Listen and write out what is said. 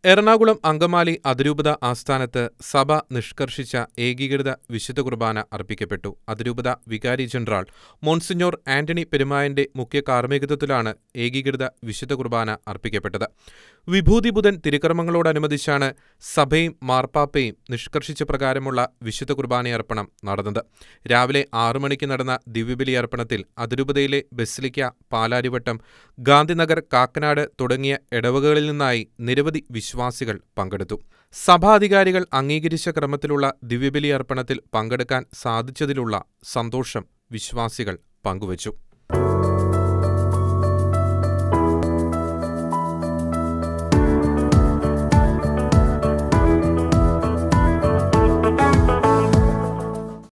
എറണാകുളം അങ്കമാലി അതിരൂപത ആസ്ഥാനത്ത് സഭ നിഷ്കർഷിച്ച ഏകീകൃത വിശുദ്ധ കുർബാന അർപ്പിക്കപ്പെട്ടു അതിരൂപത വികാരി ജനറൽ മോൺസിഞ്ഞോർ ആന്റണി പെരുമായന്റെ മുഖ്യ കാർമ്മികത്വത്തിലാണ് ഏകീകൃത വിശുദ്ധ കുർബാന അർപ്പിക്കപ്പെട്ടത് വിഭൂതി ബുധൻ തിരുക്കർമ്മങ്ങളോടനുബന്ധിച്ചാണ് സഭയും മാർപ്പാപ്പയും നിഷ്കർഷിച്ച പ്രകാരമുള്ള വിശുദ്ധ കുർബാനയർപ്പണം നടന്നത് രാവിലെ ആറു മണിക്ക് നടന്ന ദിവ്യബലിയർപ്പണത്തിൽ അതിരൂപതയിലെ ബസിലിക്ക പാലാരിവട്ടം ഗാന്ധിനഗർ കാക്കനാട് തുടങ്ങിയ ഇടവകകളിൽ നിന്നായി നിരവധി വിശ്വാസികൾ പങ്കെടുത്തു സഭാധികാരികൾ അംഗീകരിച്ച ക്രമത്തിലുള്ള ദിവ്യബലി അർപ്പണത്തിൽ പങ്കെടുക്കാൻ സാധിച്ചതിലുള്ള സന്തോഷം വിശ്വാസികൾ പങ്കുവച്ചു